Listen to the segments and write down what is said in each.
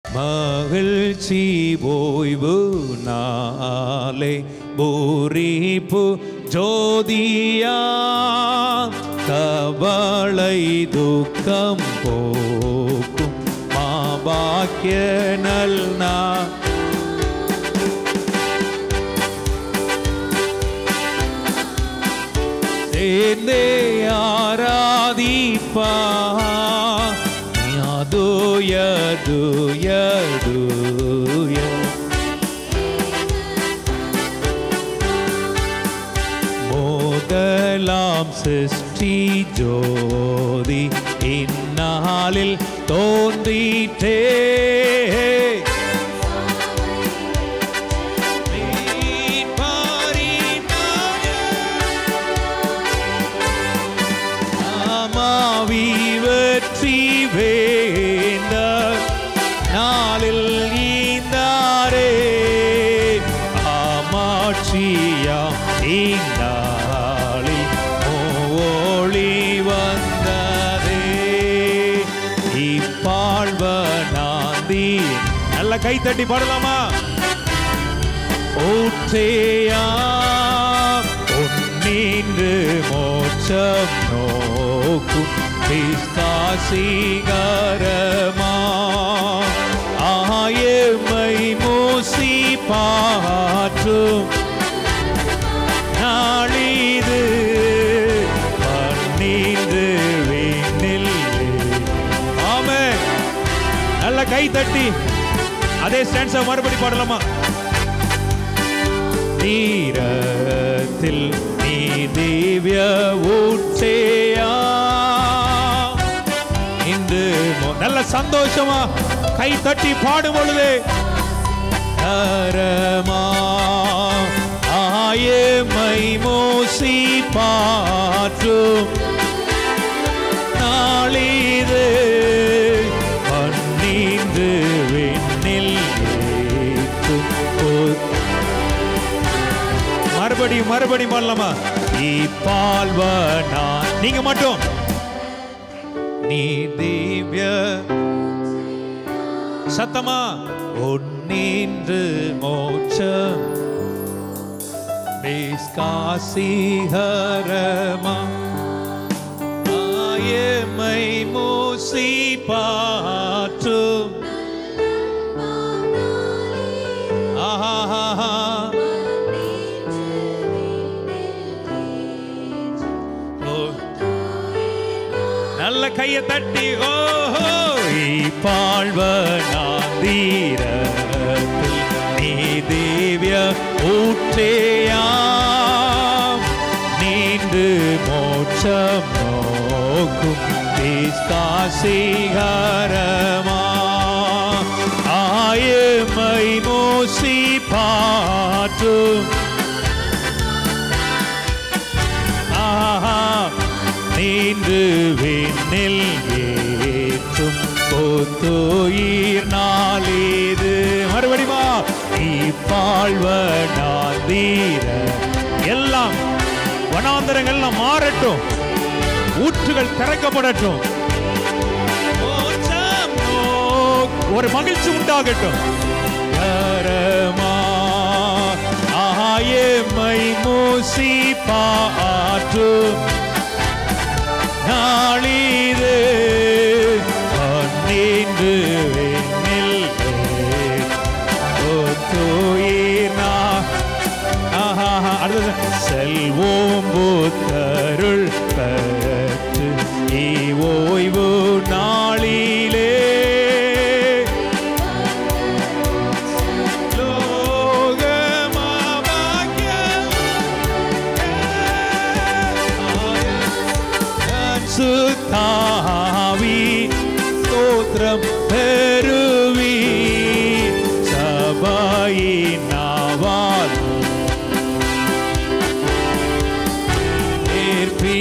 மகிழ்ச்சி ஓய்வு நாளே பூரிப்பு ஜோதியா கவலை துக்கம் போக்கும் மாபாக்கிய நல்நா சேர்ந்தே ஆராதிப்பா யதுய துய துய மோதலாம் சிருஷ்டி ஜோதி இந்நாளில் தோன்றிட்டே ஆமாவி வெற்றி வேந்த நாளில் ஈந்தாரே ஆமாட்சியா ஈந்தாளி ஓழி வந்ததே இப்பாழ்வனாந்தி நல்ல கை தட்டி பாடலாமா ஊற்றேயா உன்னின்று மோட்சம் நோக்கும் பிஸ்தாசிகரமா ஆயமை மூசி பாற்றும் நாளிது பன்னீந்து விண்ணில் ஆமே நல்ல கை தட்டி அதே ஸ்டான்ஸை மறுபடி பாடலாமா தீரத்தில் நீ திவ்ய ஊற்றேயா இன்று மோ- நல்ல சந்தோஷமா கை தட்டி பாடும் பொழுது தரமா ஆயமை மோசி பாற்றும் நாளிது பன்னீந்து விண்ணில் ஏற்றும் பொ- மறுபடியும் மறுபடியும் பண்ணலாமா இப்பால்வனா நீங்க மட்டும் நீ திவ்ய சத்தமா ஒன்னின்று மோட்சம் காசிஹரமா ஆயமை மூசி பாற்றும் ஆஹா நல்ல கையை தட்டி ஓஹோ பாழ்வனாந்தீரத்தில் நீ தேவிய ஊற்றேயாம் நீண்டு மோட்சம் நோக்கும் காசிகரமா ஆயமை மோசி பாற்றும் ஆஹா நீன்று விண்ணில் ஏற்றும் போத்துயிர் நாளேது மறுபடியுமா இப்பாழ்வனாந்தீர எல்லாம் வனாந்தரங்கள்லாம் மாறட்டும் ஊற்றுகள் திறக்கப்படட்டும் மோட்சம் நோக்- ஒரு மகிழ்ச்சி உண்டாகட்டும் கரமா ஆயமை மூசி பாற்றும் நாளிது பன்னீன்று வெண்ணில் தூயினா ஆஹா அடுத்தது செல்வோம் புத்தருள் பெற்று ஓய்வு நாளிலே சுத்தாவி ஸ்தோத்திரம் பெருவி சபையினாவால் ஏற்பி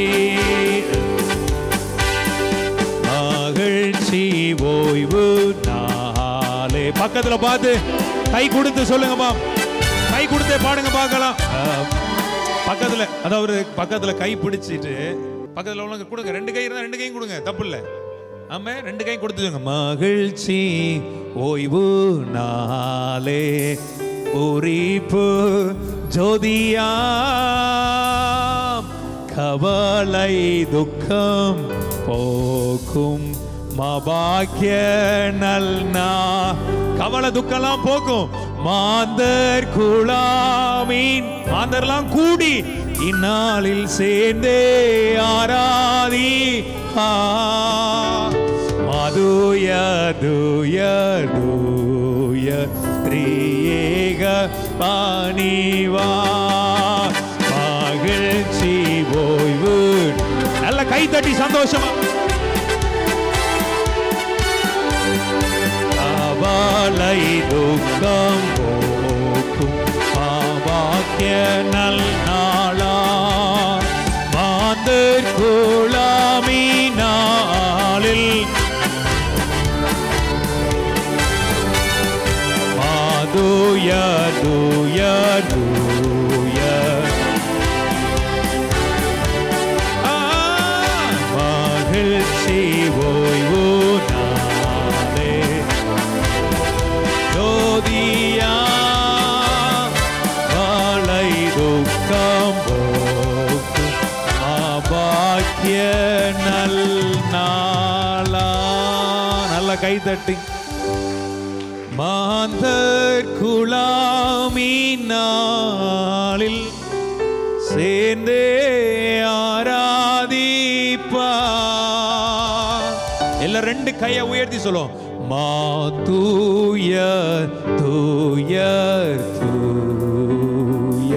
மகிழ்ச்சி ஓய்வு நாளே பக்கத்துல பார்த்து கை கொடுத்து சொல்லுங்கப்பா கை கொடுத்தே பாடுங்க பார்க்கலாம் அஹ், பக்கத்துல அதாவது பக்கத்துல கை பிடிச்சிட்டு பக்கத்துல உள்ளவங்க கொடுங்க ரெண்டு கை இருந்தா ரெண்டு கையும் கொடுங்க தப்பு இல்ல ஆமா ரெண்டு கையும் கொடுத்துங்க மகிழ்ச்சி ஓய்வு நாளே உரிப்பு ஜோதியாம் கவலை துக்கம் போக்கும் மபாக்கிய நல்னா கவலை துக்கம்லாம் போக்கும் மாந்தர் குழாமீன் மாந்தர்லாம் கூடி இந்நாளில் சேர்ந்தே ஆராதி ஆ மதுய துய துய திரியேக பாணிவா மகிழ்ச்சி ஓய்வு நல்ல கை தட்டி சந்தோஷமா கவலை துக்கம் போக்கும் பாக்கிய நல் நாளா மாந்தர் குழாமி நாளில் மாதுய துய துய ஆ, மகிழ்ச்சி ஓய்வு நாளே ஜோதியா வாழை துக்கம் போக்கும் ஆபாக்கிய நல் நாளா நல்ல கை தட்டி மாந்தர் குழாமி நாளில் சேர்ந்தே ஆராதிப்பா எல்லாம் ரெண்டு கையை உயர்த்தி சொல்லுவோம் மா தூய தூயர் தூய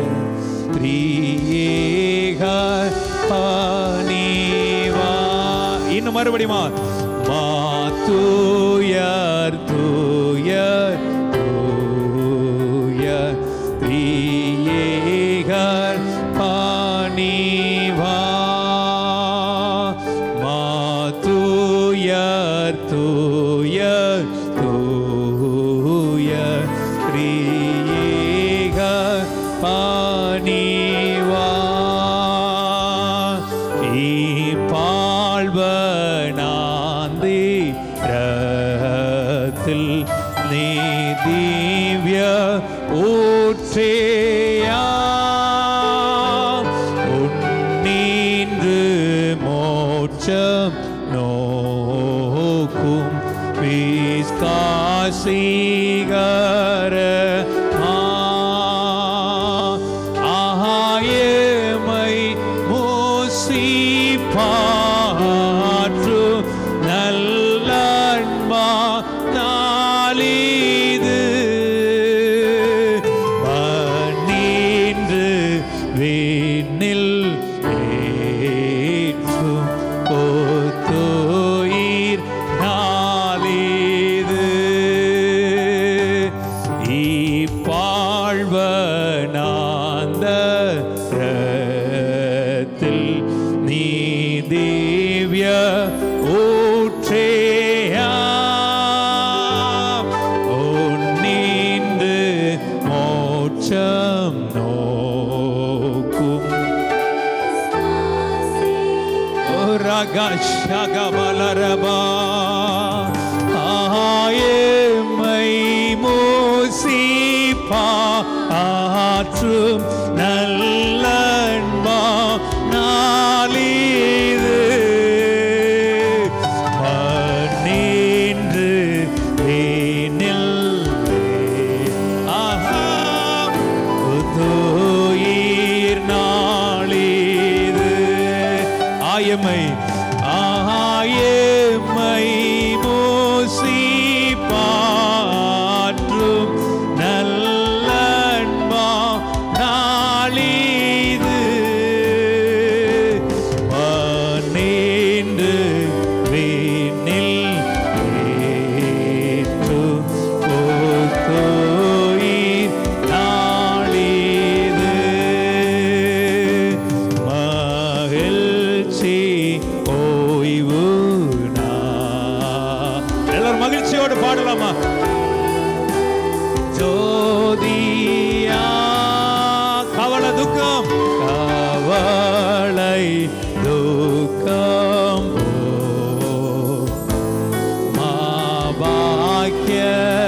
திரியேக பணிவா இன்னும் மறுபடியுமா மா தூயர் தூயர் தூயர் திரியேகர் பணிவா மா தூயர் தூயர் தூயர் திரியேகர் பணிவா ീ നീ ദിവ്യ ஊற்றேயா உன்னீன்று மோட்சம் நோக்கும் விஸ்காசிகர ஆயமை மூசி பாற்று நல்லன்பா நாளிது பன்னீன்று விண்ணில் ஏற்றும் போத்தோயிர் நாளிது இப்பாழ்வனாந்தரத்தில் நீ திவ்ய ஊற்றேயா உன்னீந்து மோட்சம் நோக்கும் ரகஷகமலரபா ஆயமை மூசிப்பா ஆற்றும் நல்லன்பா நாளிது பன்னீன்று வீணில் ஆஹா புதுயிர் நாளிது ஆயமை ஆயமை மூசி பாற்றும் நல்லன்பா நாளிது பன்னீண்டு வீணில் ஏற்று போத்தோயிர் நாளிது மகிழ்ச்சி ஓய்வு நா எல்லாரும் மகிழ்ச்சியோடு பாடலாமா ஜோதியா கவலை துக்கம் கவலை துக்கம் மாபாக்கிய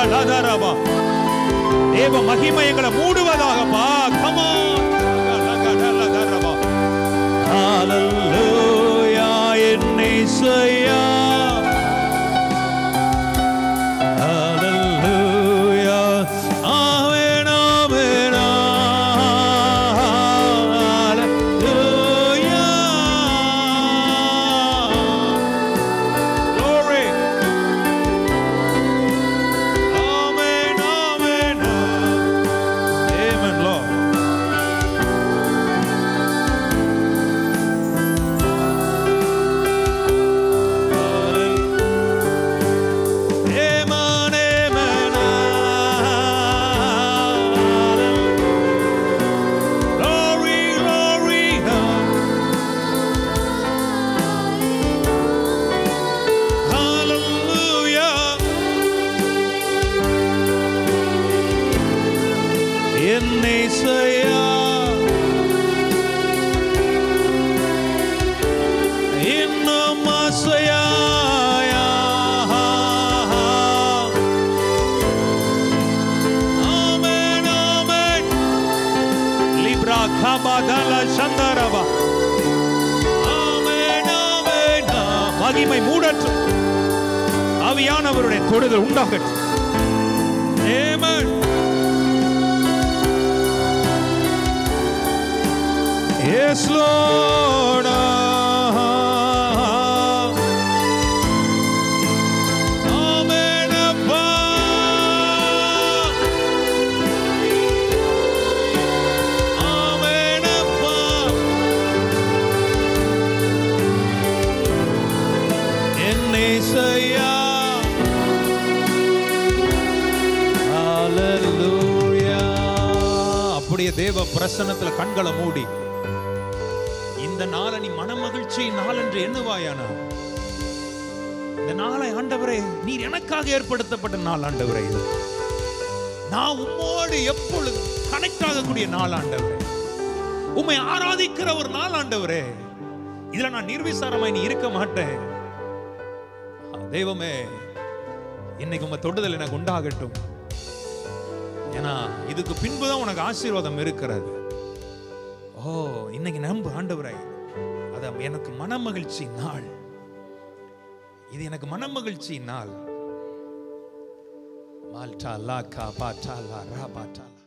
லதரபா தேவ மகிமை எங்களை மூடுவதாகப்பா கமான் லதரபா ஹalleluya என்னை செய்யா ஹalleluya ஆமென் ஆமென் ஹalleluya glory Amen, amen. Amen, Lord. Amen, amen. Glory, glory. Hallelujah. என்னை செய்யா இன்னும் அசையாயா ஆமென் ஆமென் லிப்ரா கபாதல சந்தரபா ஆமென் ஆமென் மகிமை மூடட்டும் ஆவியானவருடைய தொடுதல் உண்டாகட்டும் ஆமென் Yes, Lord. Amen. Appa. Amen. Appa. என்னை செய்யா Hallelujah. அப்படியே தேவ பிரசன்னத்துல கண்களை மூடி இந்த நாளை நீ மனமகிழ்ச்சி நாள் என்று எண்ணுவாயானா இந்த நாளை ஆண்டவரே நீர் எனக்காக ஏற்படுத்தப்பட்ட நாள் ஆண்டவரே இது. நான் உம்மோடு எப்பொழுது கனெக்ட் ஆகக்கூடிய நாள் ஆண்டவரே உம்மை ஆராதிக்கிற ஒரு நாள் ஆண்டவரே இதுல நான் நிர்விசாரமாய் நீ இருக்க மாட்டேன் தெய்வமே இன்னைக்கு உங்க தொடுதல் எனக்கு உண்டாகட்டும் ஏன்னா இதுக்கு பின்புதான் உனக்கு ஆசீர்வாதம் இருக்கிறது ஓ இன்னைக்கு நம்பு ஆண்டவரை அது எனக்கு மனமகிழ்ச்சி நாள் இது எனக்கு மனமகிழ்ச்சி நாள் மால்டா லா கா பாட்டா லா ரா பாட்டா லா